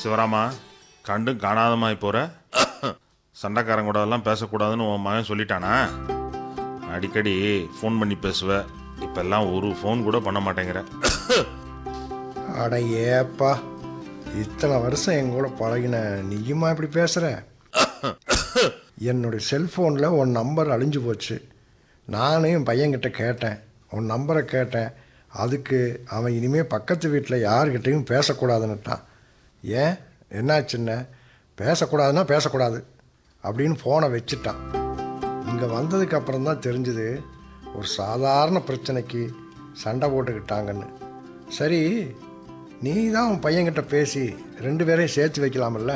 சிவராமா கண்டும் காணாதமாய் போற சண்டைக்காரன் கூட எல்லாம் பேசக்கூடாதுன்னு உன் மகன் சொல்லிட்டானா அடிக்கடி ஃபோன் பண்ணி பேசுவ இப்பெல்லாம் ஒரு ஃபோன் கூட பண்ண மாட்டேங்கிற அட ஏப்பா இத்தனை வருஷம் என் கூட பழகின நீயுமா இப்படி பேசுகிற என்னுடைய செல்ஃபோனில் உன் நம்பர் அழிஞ்சு போச்சு நானும் என் பையன்கிட்ட கேட்டேன் உன் நம்பரை கேட்டேன் அதுக்கு அவன் இனிமேல் பக்கத்து வீட்டில் யார்கிட்டையும் பேசக்கூடாதுன்னுட்டான் ஏன் என்னாச்சுன்ன பேசக்கூடாதுன்னா பேசக்கூடாது அப்படின்னு ஃபோனை வச்சுட்டான் இங்கே வந்ததுக்கு அப்புறம் தான் தெரிஞ்சுது ஒரு சாதாரண பிரச்சனைக்கு சண்டை போட்டுக்கிட்டாங்கன்னு சரி நீ தான் உன் பையன்கிட்ட பேசி ரெண்டு பேரையும் சேர்த்து வைக்கலாம்ல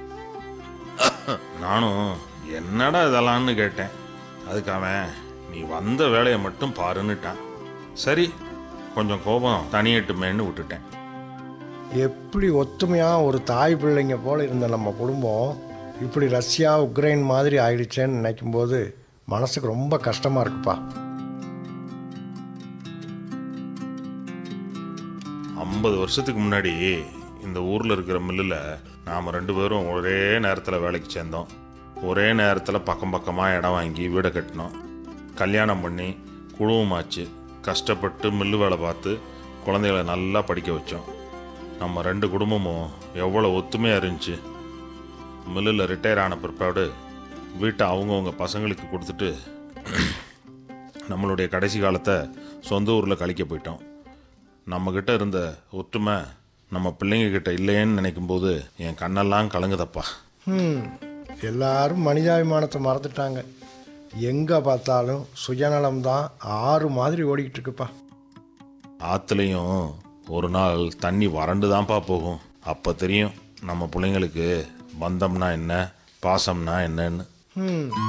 நானும் என்னடா இதெல்லாம்னு கேட்டேன் அதுக்கு அவன் நீ வந்த வேலையை மட்டும் பாருன்னுட்டான் சரி கொஞ்சம் கோபம் தனியட்டுமேன்னு விட்டுட்டேன் எப்படி ஒத்துமையாக ஒரு தாய் பிள்ளைங்க போல் இருந்த நம்ம குடும்பம் இப்படி ரஷ்யா உக்ரைன் மாதிரி ஆயிடுச்சேன்னு நினைக்கும்போது மனசுக்கு ரொம்ப கஷ்டமாக இருக்குப்பா ஐம்பது வருஷத்துக்கு முன்னாடி இந்த ஊரில் இருக்கிற மில்லில் நாம் ரெண்டு பேரும் ஒரே நேரத்தில் வேலைக்கு சேர்ந்தோம் ஒரே நேரத்தில் பக்கம் பக்கமாக இடம் வாங்கி வீடை கட்டினோம் கல்யாணம் பண்ணி குழுவமாச்சு கஷ்டப்பட்டு மில்லு வேலை பார்த்து குழந்தைகளை நல்லா படிக்க வச்சோம் நம்ம ரெண்டு குடும்பமும் எவ்வளோ ஒத்துமையாக இருந்துச்சு மில்லில் ரிட்டையர் ஆன பிற்பாடு வீட்டை அவங்கவுங்க பசங்களுக்கு கொடுத்துட்டு நம்மளுடைய கடைசி காலத்தை சொந்த ஊரில் கழிக்க போயிட்டோம் நம்மக்கிட்ட இருந்த ஒற்றுமை நம்ம பிள்ளைங்க கிட்ட இல்லையேன்னு நினைக்கும்போது என் கண்ணெல்லாம் கலங்குதப்பா ம் எல்லாரும் மனிதாபிமானத்தை மறந்துட்டாங்க எங்கே பார்த்தாலும் சுயநலம் தான் ஆறு மாதிரி ஓடிக்கிட்டு இருக்குப்பா ஆற்றுலையும் ஒரு நாள் தண்ணி வறண்டு தான்ப்பா போகும் அப்போ தெரியும் நம்ம பிள்ளைங்களுக்கு பந்தம்னா என்ன பாசம்னா என்னன்னு ம்